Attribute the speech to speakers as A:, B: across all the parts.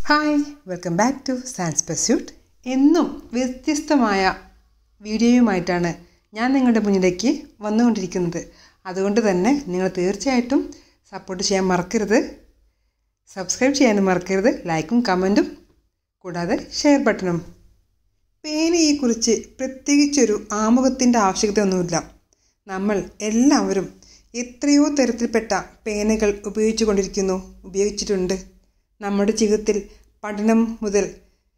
A: hi welcome back to science pursuit എന്നും വ്യത്യസ്തമായ വീഡിയോയുമായിട്ടാണ് ഞാൻ നിങ്ങളുടെ മുന്നിലേക്ക് വന്നുകൊണ്ടിരിക്കുന്നത് അതുകൊണ്ട് തന്നെ നിങ്ങൾ തീർച്ചയായിട്ടും സപ്പോർട്ട് ചെയ്യാൻ മറക്കരുത് സബ്സ്ക്രൈബ് ചെയ്യാനും മറക്കരുത് ലൈക്കും കമൻറ്റും കൂടാതെ ഷെയർ ബട്ടണും പേനയെക്കുറിച്ച് പ്രത്യേകിച്ചൊരു ആമുഖത്തിൻ്റെ ആവശ്യകതയൊന്നുമില്ല നമ്മൾ എല്ലാവരും എത്രയോ തരത്തിൽപ്പെട്ട പേനകൾ ഉപയോഗിച്ചു കൊണ്ടിരിക്കുന്നു ഉപയോഗിച്ചിട്ടുണ്ട് നമ്മുടെ ജീവിതത്തിൽ പഠനം മുതൽ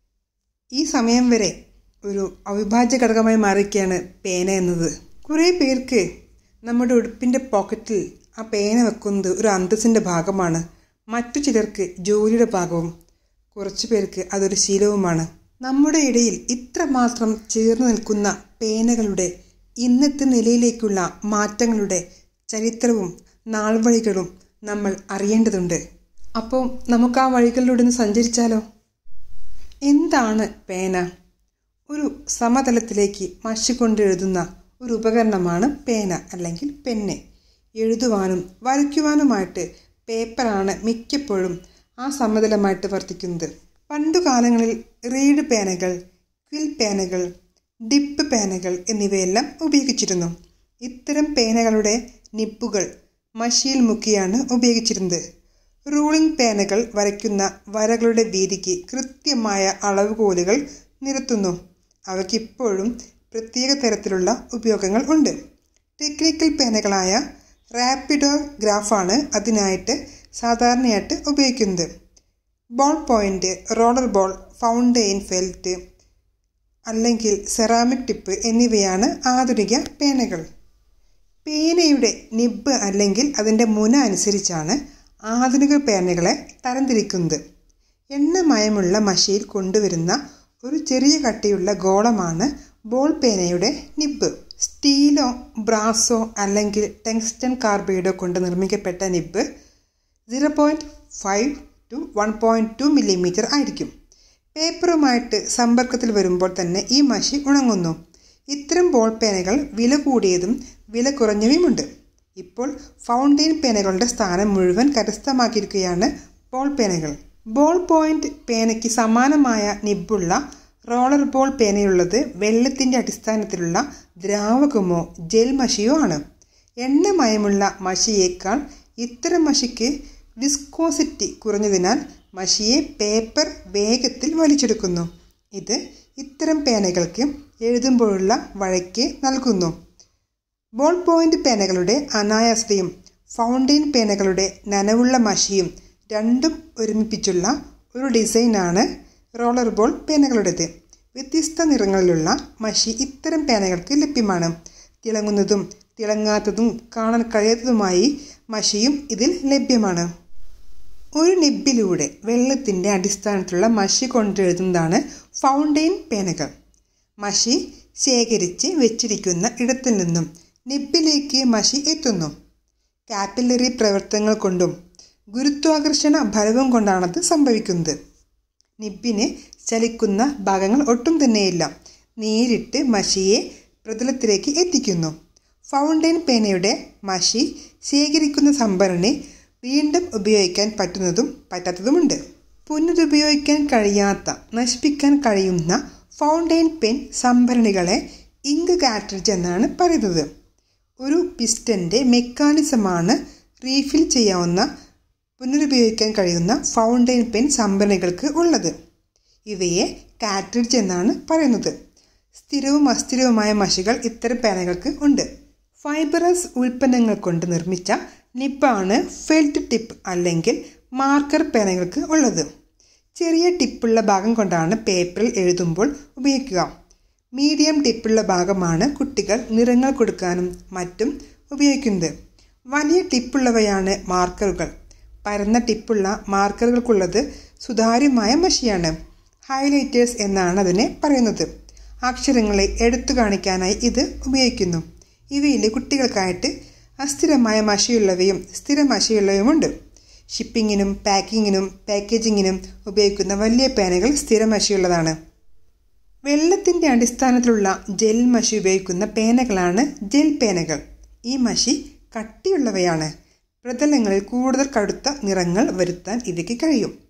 A: ഈ സമയം വരെ ഒരു അവിഭാജ്യ ഘടകമായി മാറിയിരിക്കുകയാണ് പേന എന്നത് കുറേ പേർക്ക് നമ്മുടെ ഉടുപ്പിൻ്റെ പോക്കറ്റിൽ ആ പേന വെക്കുന്നത് ഒരു അന്തസ്സിൻ്റെ ഭാഗമാണ് മറ്റു ചിലർക്ക് ജോലിയുടെ ഭാഗവും കുറച്ചു പേർക്ക് അതൊരു ശീലവുമാണ് നമ്മുടെ ഇടയിൽ ഇത്രമാത്രം ചേർന്ന് നിൽക്കുന്ന പേനകളുടെ ഇന്നത്തെ നിലയിലേക്കുള്ള മാറ്റങ്ങളുടെ ചരിത്രവും നാൾവഴികളും നമ്മൾ അറിയേണ്ടതുണ്ട് അപ്പോൾ നമുക്ക് ആ വഴികളിലൂടെ ഒന്ന് സഞ്ചരിച്ചാലോ എന്താണ് പേന ഒരു സമതലത്തിലേക്ക് മഷി കൊണ്ട് എഴുതുന്ന ഒരു ഉപകരണമാണ് പേന അല്ലെങ്കിൽ പെന്ന് എഴുതുവാനും വരയ്ക്കുവാനുമായിട്ട് പേപ്പറാണ് മിക്കപ്പോഴും ആ സമതലമായിട്ട് വർത്തിക്കുന്നത് പണ്ടുകാലങ്ങളിൽ റീഡ് പേനകൾ ക്വിൽ പേനകൾ ഡിപ്പ് പേനകൾ എന്നിവയെല്ലാം ഉപയോഗിച്ചിരുന്നു ഇത്തരം പേനകളുടെ നിപ്പുകൾ മഷിയിൽ മുക്കിയാണ് ഉപയോഗിച്ചിരുന്നത് റൂളിംഗ് പേനകൾ വരയ്ക്കുന്ന വരകളുടെ വീതിക്ക് കൃത്യമായ അളവുകോലുകൾ നിരത്തുന്നു അവയ്ക്കിപ്പോഴും പ്രത്യേക തരത്തിലുള്ള ഉപയോഗങ്ങൾ ഉണ്ട് ടെക്നിക്കൽ പേനകളായ റാപ്പിഡോ ഗ്രാഫാണ് അതിനായിട്ട് സാധാരണയായിട്ട് ഉപയോഗിക്കുന്നത് ball point roller ball fountain felt അല്ലെങ്കിൽ സെറാമിക് ടിപ്പ് എന്നിവയാണ് ആധുനിക പേനകൾ പേനയുടെ നിബ് അല്ലെങ്കിൽ അതിൻ്റെ മുന അനുസരിച്ചാണ് ആധുനിക പേനകളെ തരംതിരിക്കുന്നത് എണ്ണമയമുള്ള മഷിയിൽ കൊണ്ടുവരുന്ന ഒരു ചെറിയ കട്ടിയുള്ള ഗോളമാണ് ബോൾ പേനയുടെ നിബ് സ്റ്റീലോ ബ്രാസോ അല്ലെങ്കിൽ ടെങ്സ്റ്റൺ കാർബൈഡോ കൊണ്ട് നിർമ്മിക്കപ്പെട്ട nib zero point five to one point two millimetre ആയിരിക്കും പേപ്പറുമായിട്ട് സമ്പർക്കത്തിൽ വരുമ്പോൾ തന്നെ ഈ മഷി ഉണങ്ങുന്നു ഇത്തരം ബോൾ പേനകൾ വില കൂടിയതും വില കുറഞ്ഞവയുമുണ്ട് ഇപ്പോൾ ഫൗണ്ടെയിൻ പേനകളുടെ സ്ഥാനം മുഴുവൻ കരസ്ഥമാക്കിയിരിക്കുകയാണ് ബോൾ പേനകൾ ബോൾ പോയിന്റ് പേനയ്ക്ക് സമാനമായ നിബുള്ള റോളർ ബോൾ പേനയുള്ളത് വെള്ളത്തിൻ്റെ അടിസ്ഥാനത്തിലുള്ള ദ്രാവകമോ ജെൽ മഷിയോ ആണ് എണ്ണമയമുള്ള മഷിയേക്കാൾ ഇത്തരം മഷിക്ക് വിസ്കോസിറ്റി കുറഞ്ഞതിനാൽ മഷിയെ പേപ്പർ വേഗത്തിൽ വലിച്ചെടുക്കുന്നു ഇത് ഇത്തരം പേനകൾക്ക് എഴുതുമ്പോഴുള്ള വഴയ്ക്ക് നൽകുന്നു ബോൾ പോയിന്റ് പേനകളുടെ അനായാസതയും ഫൗണ്ടെയിൻ പേനകളുടെ നനവുള്ള മഷിയും രണ്ടും ഒരുമിപ്പിച്ചുള്ള ഒരു ഡിസൈനാണ് റോളർ ബോൾ പേനകളുടേത് വ്യത്യസ്ത നിറങ്ങളിലുള്ള മഷി ഇത്തരം പേനകൾക്ക് ലഭ്യമാണ് തിളങ്ങുന്നതും തിളങ്ങാത്തതും കാണാൻ കഴിയാത്തതുമായി മഷിയും ഇതിൽ ലഭ്യമാണ് ഒരു നിബിലൂടെ വെള്ളത്തിൻ്റെ അടിസ്ഥാനത്തിലുള്ള മഷി കൊണ്ടെഴുതുന്നതാണ് ഫൗണ്ടെയിൻ പേനകൾ മഷി ശേഖരിച്ച് വെച്ചിരിക്കുന്ന ഇടത്തിൽ നിന്നും നിബിലേക്ക് മഷി എത്തുന്നു കാപ്പിലറി പ്രവർത്തനങ്ങൾ കൊണ്ടും ഗുരുത്വാകർഷണ ഫലവും കൊണ്ടാണത് സംഭവിക്കുന്നത് നിബിന് ചലിക്കുന്ന ഭാഗങ്ങൾ ഒട്ടും തന്നെയില്ല നേരിട്ട് മഷിയെ പ്രതലത്തിലേക്ക് എത്തിക്കുന്നു ഫൗണ്ടെയിൻ പേനയുടെ മഷി ശേഖരിക്കുന്ന സംഭരണി വീണ്ടും ഉപയോഗിക്കാൻ പറ്റുന്നതും പറ്റാത്തതുമുണ്ട് പുനരുപയോഗിക്കാൻ കഴിയാത്ത നശിപ്പിക്കാൻ കഴിയുന്ന ഫൗണ്ടെയിൻ പെൻ സംഭരണികളെ ഇങ്ക് കാട്രിഡ്ജ് എന്നാണ് പറയുന്നത് ഒരു പിസ്റ്റൻ്റെ മെക്കാനിസമാണ് റീഫിൽ ചെയ്യാവുന്ന പുനരുപയോഗിക്കാൻ കഴിയുന്ന ഫൗണ്ടെയിൻ പെൻ സംഭരണികൾക്ക് ഉള്ളത് ഇവയെ കാട്രിഡ്ജ് എന്നാണ് പറയുന്നത് സ്ഥിരവും അസ്ഥിരവുമായ മഷികൾ ഇത്തരം പേനകൾക്ക് ഉണ്ട് ഫൈബറസ് ഉൽപ്പന്നങ്ങൾ കൊണ്ട് നിർമ്മിച്ച നിപ്പാണ് ഫെൽറ്റ് ടിപ്പ് അല്ലെങ്കിൽ മാർക്കർ പേനകൾക്ക് ഉള്ളത് ചെറിയ ടിപ്പുള്ള ഭാഗം കൊണ്ടാണ് പേപ്പറിൽ എഴുതുമ്പോൾ ഉപയോഗിക്കുക മീഡിയം ടിപ്പുള്ള ഭാഗമാണ് കുട്ടികൾ നിറങ്ങൾ കൊടുക്കാനും മറ്റും ഉപയോഗിക്കുന്നത് വലിയ ടിപ്പുള്ളവയാണ് മാർക്കറുകൾ പരന്ന ടിപ്പുള്ള മാർക്കറുകൾക്കുള്ളത് സുതാര്യമായ മഷിയാണ് ഹൈലൈറ്റേഴ്സ് എന്നാണ് അതിനെ പറയുന്നത് അക്ഷരങ്ങളെ എടുത്തു കാണിക്കാനായി ഇത് ഉപയോഗിക്കുന്നു ഇവയിൽ കുട്ടികൾക്കായിട്ട് അസ്ഥിരമായ മഷിയുള്ളവയും സ്ഥിര മഷിയുള്ളവയുമുണ്ട് ഷിപ്പിങ്ങിനും പാക്കിങ്ങിനും പാക്കേജിങ്ങിനും ഉപയോഗിക്കുന്ന വലിയ പേനകൾ സ്ഥിര മഷിയുള്ളതാണ് വെള്ളത്തിൻ്റെ അടിസ്ഥാനത്തിലുള്ള ജെൽ മഷി ഉപയോഗിക്കുന്ന പേനകളാണ് ജെൽ പേനകൾ ഈ മഷി കട്ടിയുള്ളവയാണ് പ്രതലങ്ങളിൽ കൂടുതൽ കടുത്ത നിറങ്ങൾ വരുത്താൻ ഇവയ്ക്ക് കഴിയും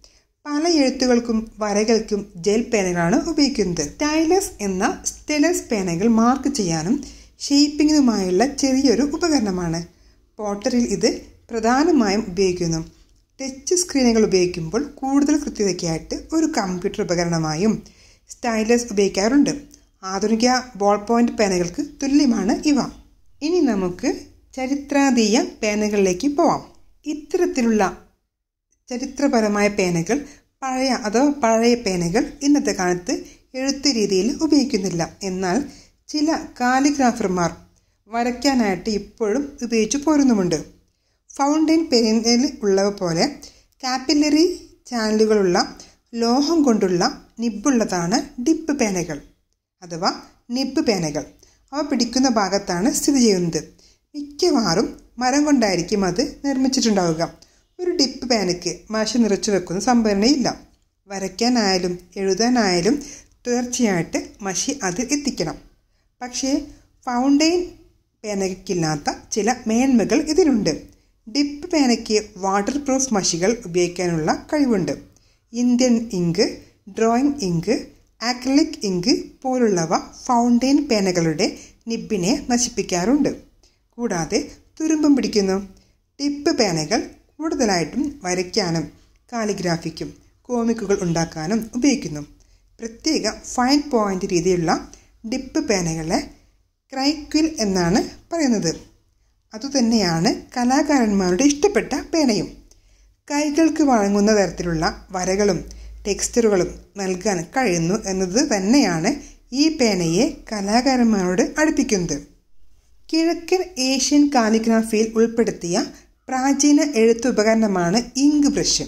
A: പല എഴുത്തുകൾക്കും വരകൾക്കും ജെൽ പേനകളാണ് ഉപയോഗിക്കുന്നത് സ്റ്റൈലസ് എന്ന സ്റ്റെലസ് പേനകൾ മാർക്ക് ചെയ്യാനും ഷേപ്പിങ്ങിനുമായുള്ള ചെറിയൊരു ഉപകരണമാണ് പോട്ടറിൽ ഇത് പ്രധാനമായും ഉപയോഗിക്കുന്നു ടച്ച് സ്ക്രീനുകൾ ഉപയോഗിക്കുമ്പോൾ കൂടുതൽ കൃത്യതയ്ക്കായിട്ട് ഒരു കമ്പ്യൂട്ടർ ഉപകരണമായും സ്റ്റൈലസ് ഉപയോഗിക്കാറുണ്ട് ആധുനിക ബോൾ പോയിന്റ് പേനകൾക്ക് തുല്യമാണ് ഇവ ഇനി നമുക്ക് ചരിത്രാതീയ പേനകളിലേക്ക് പോവാം ഇത്തരത്തിലുള്ള ചരിത്രപരമായ പേനകൾ പഴയ അഥവാ പഴയ പേനകൾ ഇന്നത്തെ കാലത്ത് എഴുത്ത് രീതിയിൽ ഉപയോഗിക്കുന്നില്ല എന്നാൽ ചില കാലിഗ്രാഫർമാർ വരയ്ക്കാനായിട്ട് ഇപ്പോഴും ഉപയോഗിച്ചു പോരുന്നുമുണ്ട് ഫൗണ്ടൈൻ പേനയിൽ ഉള്ളവ പോലെ കാപ്പിലറി ചാനലുകളുള്ള ലോഹം കൊണ്ടുള്ള നിബുള്ളതാണ് ഡിപ്പ് പേനകൾ അഥവാ നിബ് പേനകൾ അവ പിടിക്കുന്ന ഭാഗത്താണ് സ്ഥിതി ചെയ്യുന്നത് മിക്കവാറും മരം കൊണ്ടായിരിക്കും അത് നിർമ്മിച്ചിട്ടുണ്ടാവുക ഒരു ഡിപ്പ് പേനയ്ക്ക് മഷി നിറച്ചു വെക്കുന്ന സംഭരണയില്ല വരയ്ക്കാനായാലും എഴുതാനായാലും തീർച്ചയായിട്ട് മഷി അത് എത്തിക്കണം പക്ഷേ ഫൗണ്ടൈൻ പേനയ്ക്കില്ലാത്ത ചില മേന്മകൾ ഇതിനുണ്ട് ഡിപ്പ് പേനയ്ക്ക് വാട്ടർ പ്രൂഫ് മഷികൾ ഉപയോഗിക്കാനുള്ള കഴിവുണ്ട് Indian ink drawing ink acrylic ink പോലുള്ളവ ഫൗണ്ടൈൻ പേനകളുടെ നിബിനെ നശിപ്പിക്കാറുണ്ട് കൂടാതെ തുരുമ്പം പിടിക്കുന്നു ടിപ്പ് പേനകൾ കൂടുതലായിട്ടും വരയ്ക്കാനും കാലിഗ്രാഫിക്കും കോമിക്കുകൾ ഉണ്ടാക്കാനും ഉപയോഗിക്കുന്നു പ്രത്യേക ഫൈൻ പോയിന്റ് രീതിയിലുള്ള ഡിപ്പ് പേനകളെ ക്രൈക്വിൽ എന്നാണ് പറയുന്നത് അതുതന്നെയാണ് കലാകാരന്മാരുടെ ഇഷ്ടപ്പെട്ട പേനയും കൈകൾക്ക് വഴങ്ങുന്ന തരത്തിലുള്ള വരകളും ടെക്സ്റ്ററുകളും നൽകാൻ കഴിയുന്നു എന്നത് തന്നെയാണ് ഈ പേനയെ കലാകാരന്മാരോട് അടുപ്പിക്കുന്നത് കിഴക്കൻ ഏഷ്യൻ കാലിഗ്രാഫിയിൽ ഉൾപ്പെടുത്തിയ പ്രാചീന എഴുത്തുപകരണമാണ് ink brush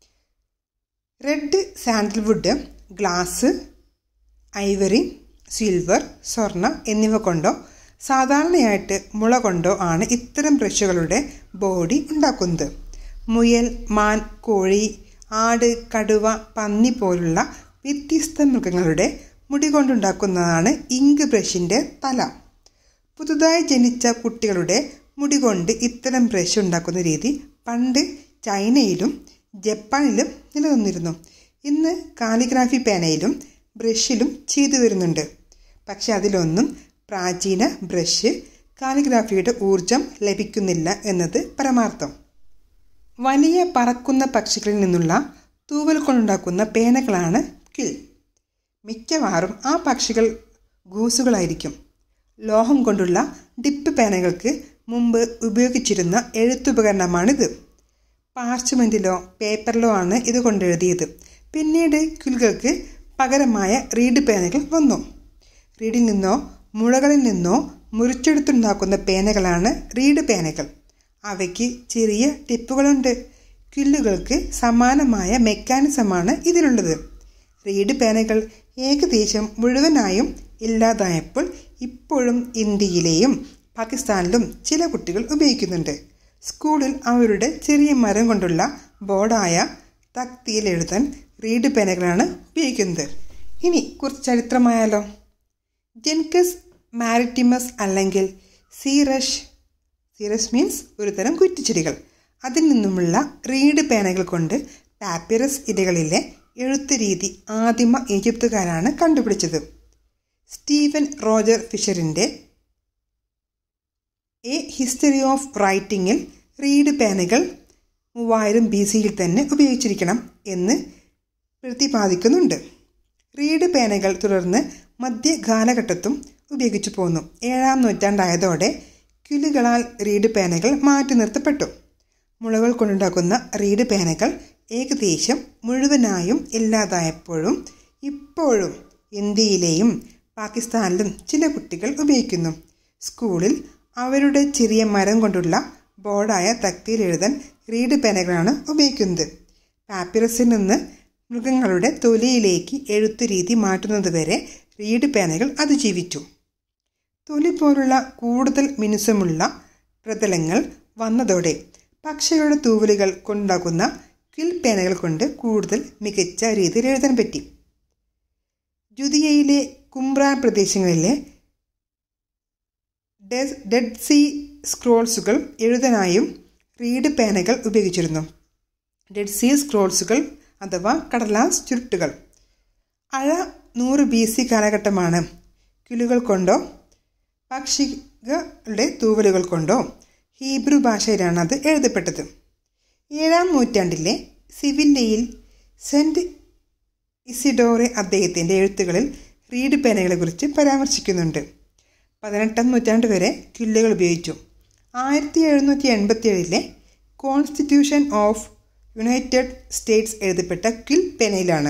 A: red sandalwood glass ivory silver സ്വർണ്ണ എന്നിവ കൊണ്ടോ സാധാരണയായിട്ട് മുള കൊണ്ടോ ആണ് ഇത്തരം ബ്രഷുകളുടെ ബോഡി ഉണ്ടാക്കുന്നത് മുയൽ മാൻ കോഴി ആട് കടുവ പന്നി പോലുള്ള വ്യത്യസ്ത മൃഗങ്ങളുടെ മുടി കൊണ്ടുണ്ടാക്കുന്നതാണ് ഇങ്ക് ബ്രഷിൻ്റെ തല പുതുതായി ജനിച്ച കുട്ടികളുടെ മുടി കൊണ്ട് ഇത്തരം ബ്രഷ് ഉണ്ടാക്കുന്ന രീതി പണ്ട് ചൈനയിലും ജപ്പാനിലും നിലനിന്നിരുന്നു ഇന്ന് കാലിഗ്രാഫി പേനയിലും ബ്രഷിലും ചെയ്തു വരുന്നുണ്ട് പക്ഷെ അതിലൊന്നും പ്രാചീന ബ്രഷ് കാലിഗ്രാഫിയുടെ ഊർജം ലഭിക്കുന്നില്ല എന്നത് പരമാർത്ഥം വലിയ പറക്കുന്ന പക്ഷികളിൽ നിന്നുള്ള തൂവൽ കൊണ്ടുണ്ടാക്കുന്ന പേനകളാണ് കിൽ മിക്കവാറും ആ പക്ഷികൾ ഗൂസുകളായിരിക്കും ലോഹം കൊണ്ടുള്ള ഡിപ്പ് പേനകൾക്ക് മുമ്പ് ഉപയോഗിച്ചിരുന്ന എഴുത്തുപകരണമാണിത് പാർച്ച്മെൻറ്റിലോ പേപ്പറിലോ ആണ് ഇത് കൊണ്ടെഴുതിയത് പിന്നീട് കിലുകൾക്ക് പകരമായ റീഡ് പേനകൾ വന്നു റീഡിൽ നിന്നോ മുളകളിൽ നിന്നോ മുറിച്ചെടുത്തുണ്ടാക്കുന്ന പേനകളാണ് റീഡ് പേനകൾ അവയ്ക്ക് ചെറിയ ടിപ്പുകളുണ്ട് കില്ലുകൾക്ക് സമാനമായ മെക്കാനിസമാണ് ഇതിലുള്ളത് റീഡ് പേനകൾ ഏകദേശം മുഴുവനായും ഇല്ലാതായപ്പോൾ ഇപ്പോഴും ഇന്ത്യയിലെയും പാകിസ്ഥാനിലും ചില കുട്ടികൾ ഉപയോഗിക്കുന്നുണ്ട് സ്കൂളിൽ അവരുടെ ചെറിയ മരം കൊണ്ടുള്ള ബോർഡായ തക്തിയിൽ എഴുതാൻ റീഡ് പേനകളാണ് ഉപയോഗിക്കുന്നത് ഇനി കുറച്ച് ചരിത്രമായാലോ ജെൻകസ് മാരിറ്റിമസ് അല്ലെങ്കിൽ സീറഷ് സീറസ് മീൻസ് ഒരു തരം കുറ്റിച്ചെടികൾ അതിൽ നിന്നുമുള്ള റീഡ് പേനകൾ കൊണ്ട് പാപ്പിറസ് ഇലകളിലെ എഴുത്ത് രീതി ആദിമ ഈജിപ്തുകാരാണ് കണ്ടുപിടിച്ചത് സ്റ്റീവൻ റോജർ ഫിഷറിൻ്റെ എ ഹിസ്റ്ററി ഓഫ് റൈറ്റിങ്ങിൽ റീഡ് പേനകൾ മൂവായിരം ബി സിയിൽ തന്നെ ഉപയോഗിച്ചിരിക്കണം എന്ന് പ്രതിപാദിക്കുന്നുണ്ട് റീഡ് പേനകൾ തുടർന്ന് മധ്യകാലഘട്ടത്തും ഉപയോഗിച്ചു പോന്നു ഏഴാം നൂറ്റാണ്ടായതോടെ കിളികളാൽ റീഡ് പേനകൾ മാറ്റി നിർത്തപ്പെട്ടു മുളകൾ കൊണ്ടുണ്ടാക്കുന്ന റീഡ് പേനകൾ ഏകദേശം മുഴുവനായും ഇല്ലാതായപ്പോഴും ഇപ്പോഴും ഇന്ത്യയിലെയും പാകിസ്ഥാനിലും ചില കുട്ടികൾ ഉപയോഗിക്കുന്നു സ്കൂളിൽ അവരുടെ ചെറിയ മരം കൊണ്ടുള്ള ബോർഡായ തക്തിയിൽ എഴുതാൻ റീഡ് പേനകളാണ് ഉപയോഗിക്കുന്നത് പാപ്പിറസിൽ നിന്ന് മൃഗങ്ങളുടെ തൊലിയിലേക്ക് എഴുത്ത് രീതി മാറ്റുന്നതുവരെ റീഡ് പേനകൾ അതിജീവിച്ചു തൊലി പോലുള്ള കൂടുതൽ മിനുസമുള്ള പ്രതലങ്ങൾ വന്നതോടെ പക്ഷികളുടെ തൂവലുകൾ കൊണ്ടുണ്ടാക്കുന്ന ക്വിൽ പേനകൾ കൊണ്ട് കൂടുതൽ മികച്ച രീതിയിൽ എഴുതാൻ പറ്റി ജുദിയയിലെ കുംബ്രാൻ പ്രദേശങ്ങളിലെ ഡെഡ് സീ സ്ക്രോൾസുകൾ എഴുതാനായും റീഡ് പേനകൾ ഉപയോഗിച്ചിരുന്നു ഡെഡ് സീ സ്ക്രോൾസുകൾ അഥവാ കടലാസ് ചുരുട്ടുകൾ അഴ നൂറ് ബി സി കാലഘട്ടമാണ് കിലുകൾ കൊണ്ടോ പക്ഷികളുടെ തൂവലുകൾ കൊണ്ടോ ഹീബ്രു ഭാഷയിലാണ് അത് എഴുതപ്പെട്ടത് ഏഴാം നൂറ്റാണ്ടിലെ സിവില്ലയിൽ സെൻറ്റ് ഇസിഡോറെ അദ്ദേഹത്തിൻ്റെ എഴുത്തുകളിൽ റീഡ് പേനകളെക്കുറിച്ച് പരാമർശിക്കുന്നുണ്ട് പതിനെട്ടാം നൂറ്റാണ്ട് വരെ കില്ലുകൾ ഉപയോഗിച്ചു ആയിരത്തി എഴുന്നൂറ്റി എൺപത്തി ഏഴിലെ കോൺസ്റ്റിറ്റ്യൂഷൻ ഓഫ് യുണൈറ്റഡ് സ്റ്റേറ്റ്സ് എഴുതപ്പെട്ട ക്വിൽ പേനയിലാണ്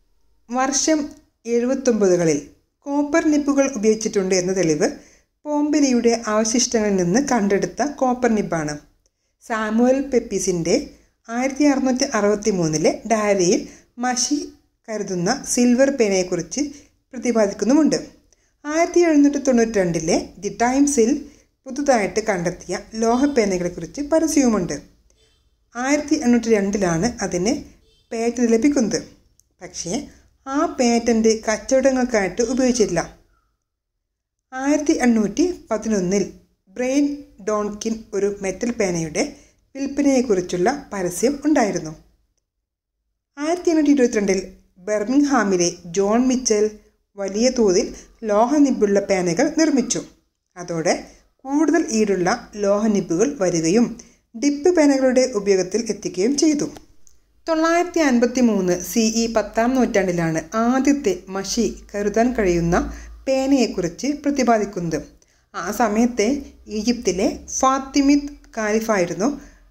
A: വർഷം എഴുപത്തൊമ്പതുകളിൽ കോപ്പർ നിപ്പുകൾ ഉപയോഗിച്ചിട്ടുണ്ട് എന്ന തെളിവ് പോംബെലിയുടെ അവശിഷ്ടങ്ങളിൽ നിന്ന് കണ്ടെടുത്ത കോപ്പർ നിപ്പാണ് സാമുവൽ പെപ്പീസിൻ്റെ ആയിരത്തി അറുന്നൂറ്റി അറുപത്തി മൂന്നിലെ ഡയറിയിൽ മഷി കരുതുന്ന സിൽവർ പേനയെക്കുറിച്ച് പ്രതിപാദിക്കുന്നുമുണ്ട് ആയിരത്തി എഴുന്നൂറ്റി തൊണ്ണൂറ്റി രണ്ടിലെ ദി ടൈംസിൽ പുതുതായിട്ട് കണ്ടെത്തിയ ലോഹപ്പേനകളെക്കുറിച്ച് പരസ്യവുമുണ്ട് ആയിരത്തി എണ്ണൂറ്റി രണ്ടിലാണ് അതിന് പേറ്റന്റ് ലഭിക്കുന്നത് പക്ഷേ ആ പേറ്റന്റ് കച്ചവടങ്ങൾക്കായിട്ട് ഉപയോഗിച്ചില്ല ആയിരത്തി എണ്ണൂറ്റി പതിനൊന്നിൽ ബ്രെയിൻ ഡോൺകിൻ ഒരു മെറ്റൽ പേനയുടെ വിൽപ്പനയെക്കുറിച്ചുള്ള പരസ്യം ഉണ്ടായിരുന്നു ആയിരത്തി എണ്ണൂറ്റി ഇരുപത്തിരണ്ടിൽ ബെർമിംഗ്ഹാമിലെ ജോൺ മിച്ചൽ വലിയ തോതിൽ ലോഹനിബുള്ള പേനകൾ നിർമ്മിച്ചു അതോടെ കൂടുതൽ ഈടുള്ള ലോഹനിബുകൾ വരികയും ഡിപ്പ് പേനകളുടെ ഉപയോഗത്തിൽ എത്തിക്കുകയും ചെയ്തു തൊള്ളായിരത്തി അൻപത്തി മൂന്ന് സി ഇ പത്താം നൂറ്റാണ്ടിലാണ് ആദ്യത്തെ മഷി കരുതാൻ കഴിയുന്ന പേനയെക്കുറിച്ച് പ്രതിപാദിക്കുന്നത് ആ സമയത്തെ ഈജിപ്തിലെ ഫാത്തിമിദ് കാലിഫായിരുന്നു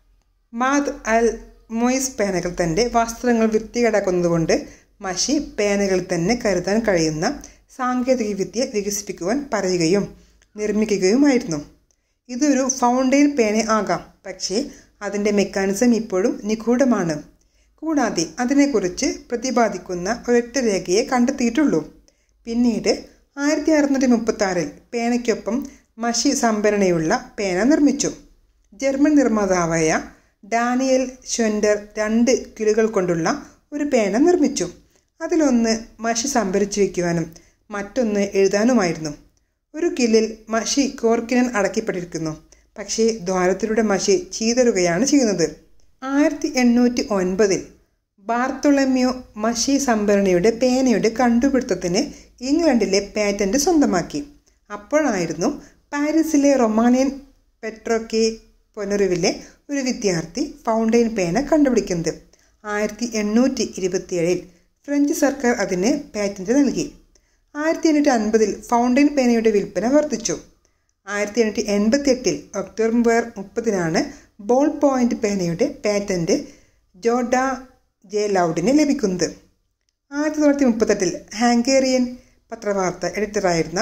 A: മാദ് അൽ മൊയ്സ് പേനകൾ തൻ്റെ വസ്ത്രങ്ങൾ വൃത്തികേടാക്കുന്നതുകൊണ്ട് മഷി പേനകളിൽ തന്നെ കരുതാൻ കഴിയുന്ന സാങ്കേതികവിദ്യ വികസിപ്പിക്കുവാൻ പറയുകയും നിർമ്മിക്കുകയുമായിരുന്നു ഇതൊരു ഫൗണ്ടെയിൻ പേന ആകാം പക്ഷേ അതിൻ്റെ മെക്കാനിസം ഇപ്പോഴും നിഗൂഢമാണ് കൂടാതെ അതിനെക്കുറിച്ച് പ്രതിപാദിക്കുന്ന ഒരൊറ്റ രേഖയെ കണ്ടെത്തിയിട്ടുള്ളൂ പിന്നീട് ആയിരത്തി അറുന്നൂറ്റി മുപ്പത്തി ആറിൽ പേനയ്ക്കൊപ്പം മഷി സംഭരണയുള്ള പേന നിർമ്മിച്ചു ജർമ്മൻ നിർമ്മാതാവായ ഡാനിയൽ ഷ്വൻഡർ രണ്ട് കിലുകൾ കൊണ്ടുള്ള ഒരു പേന നിർമ്മിച്ചു അതിലൊന്ന് മഷി സംഭരിച്ചു വയ്ക്കുവാനും മറ്റൊന്ന് എഴുതാനുമായിരുന്നു ഒരു കില്ലിൽ മഷി കോർക്കിനൻ അടക്കിപ്പെട്ടിരിക്കുന്നു പക്ഷേ ദ്വാരത്തിലൂടെ മഷി ചീതറുകയാണ് ചെയ്യുന്നത് ആയിരത്തി എണ്ണൂറ്റി ഒൻപതിൽ ബാർത്തുളമ്യോ മഷി സംഭരണിയുടെ പേനയുടെ കണ്ടുപിടുത്തത്തിന് ഇംഗ്ലണ്ടിലെ പാറ്റന്റ് സ്വന്തമാക്കി അപ്പോഴായിരുന്നു പാരീസിലെ റൊമാനിയൻ പെട്രോക്കെ പൊനറുവിലെ ഒരു വിദ്യാർത്ഥി ഫൗണ്ടെയിൻ പേന കണ്ടുപിടിക്കുന്നത് ആയിരത്തി എണ്ണൂറ്റി ഇരുപത്തിയേഴിൽ ഫ്രഞ്ച് സർക്കാർ അതിന് പാറ്റന്റ് നൽകി ആയിരത്തി എണ്ണൂറ്റി അൻപതിൽ ഫൗണ്ടെയിൻ പേനയുടെ വിൽപ്പന വർദ്ധിച്ചു ആയിരത്തി എണ്ണൂറ്റി എൺപത്തി എട്ടിൽ ഒക്ടോബർ മുപ്പതിനാണ് ബോൾ പോയിന്റ് പേനയുടെ പാറ്റന്റ് ജോഡ ജെ ലൗഡിന് ലഭിക്കുന്നത് ആയിരത്തി തൊള്ളായിരത്തി മുപ്പത്തെട്ടിൽ ഹാംഗേറിയൻ പത്രവാർത്ത എഡിറ്ററായിരുന്ന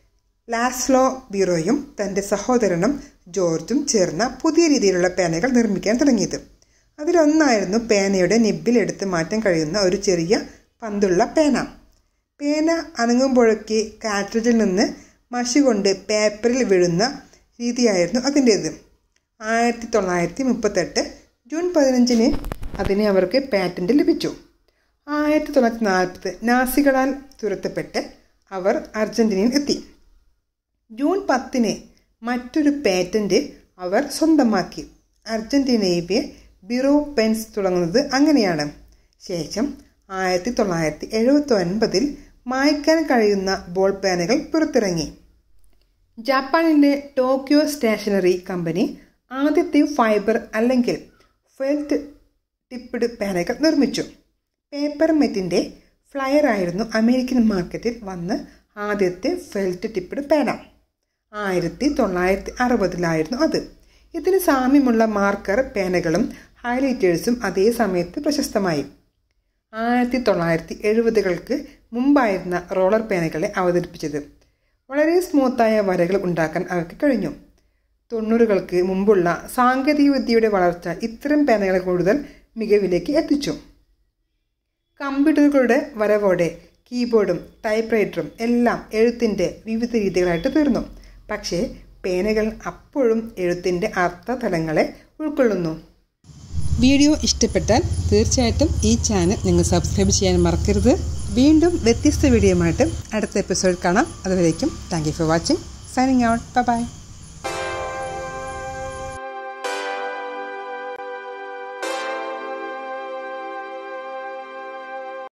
A: ലാസ്ലോ ബീറോയും തൻ്റെ സഹോദരനും ജോർജും ചേർന്ന പുതിയ രീതിയിലുള്ള പേനകൾ നിർമ്മിക്കാൻ തുടങ്ങിയത് അതിലൊന്നായിരുന്നു പേനയുടെ നിബിൽ എടുത്ത് മാറ്റാൻ കഴിയുന്ന ഒരു ചെറിയ പന്തുള്ള പേന പേന അനങ്ങുമ്പോഴൊക്കെ കാട്രിജിൽ നിന്ന് മഷി കൊണ്ട് പേപ്പറിൽ വീഴുന്ന രീതിയായിരുന്നു അതിൻ്റേത് ആയിരത്തി തൊള്ളായിരത്തി മുപ്പത്തെട്ട് ജൂൺ പതിനഞ്ചിന് അതിന് അവർക്ക് പാറ്റന്റ് ലഭിച്ചു ആയിരത്തി തൊള്ളായിരത്തി നാൽപ്പത് നാസികളാൽ തുരത്തപ്പെട്ട് അവർ അർജന്റീനയിൽ എത്തി ജൂൺ പത്തിന് മറ്റൊരു പാറ്റന്റ് അവർ സ്വന്തമാക്കി അർജന്റീനയിലെ ബിറോ പെൻസ് തുടങ്ങുന്നത് അങ്ങനെയാണ് ശേഷം ആയിരത്തി തൊള്ളായിരത്തി എഴുപത്തി ഒൻപതിൽ മായ്ക്കാൻ കഴിയുന്ന ബോൾ പേനകൾ പുറത്തിറങ്ങി ജപ്പാനിലെ ടോക്കിയോ സ്റ്റേഷനറി കമ്പനി ആദ്യത്തെ ഫൈബർ അല്ലെങ്കിൽ ഫെൽറ്റ് ടിപ്പിഡ് പേനകൾ നിർമ്മിച്ചു പേപ്പർ മെറ്റിൻ്റെ ഫ്ലയർ ആയിരുന്നു അമേരിക്കൻ മാർക്കറ്റിൽ വന്ന് ആദ്യത്തെ ഫെൽറ്റ് ടിപ്പിഡ് പേന ആയിരത്തി തൊള്ളായിരത്തി അറുപതിലായിരുന്നു അത് ഇതിന് സാമ്യമുള്ള മാർക്കർ പേനകളും ഹൈലൈറ്റേഴ്സും അതേ സമയത്ത് പ്രശസ്തമായി ആയിരത്തി തൊള്ളായിരത്തി എഴുപതുകൾക്ക് മുമ്പായിരുന്ന റോളർ പേനകളെ അവതരിപ്പിച്ചത് വളരെ സ്മൂത്തായ വരകൾ ഉണ്ടാക്കാൻ അവർക്ക് കഴിഞ്ഞു തൊണ്ണൂറുകൾക്ക് മുമ്പുള്ള സാങ്കേതികവിദ്യയുടെ വളർച്ച ഇത്തരം പേനകളെ കൂടുതൽ മികവിലേക്ക് എത്തിച്ചു കമ്പ്യൂട്ടറുകളുടെ വരവോടെ കീബോർഡും ടൈപ്പ് റൈറ്ററും എല്ലാം എഴുത്തിൻ്റെ വിവിധ രീതികളായിട്ട് തീർന്നു പക്ഷേ പേനകൾ അപ്പോഴും എഴുത്തിൻ്റെ അർത്ഥതലങ്ങളെ ഉൾക്കൊള്ളുന്നു വീഡിയോ ഇഷ്ടപ്പെട്ടാൽ തീർച്ചയായിട്ടും ഈ ചാനൽ നിങ്ങൾ സബ്സ്ക്രൈബ് ചെയ്യാൻ മറക്കരുത് വീണ്ടും വ്യത്യസ്ത വീഡിയോയുമായിട്ട് അടുത്ത എപ്പിസോഡ് കാണാം അതുവരേക്കും thank you for watching signing out by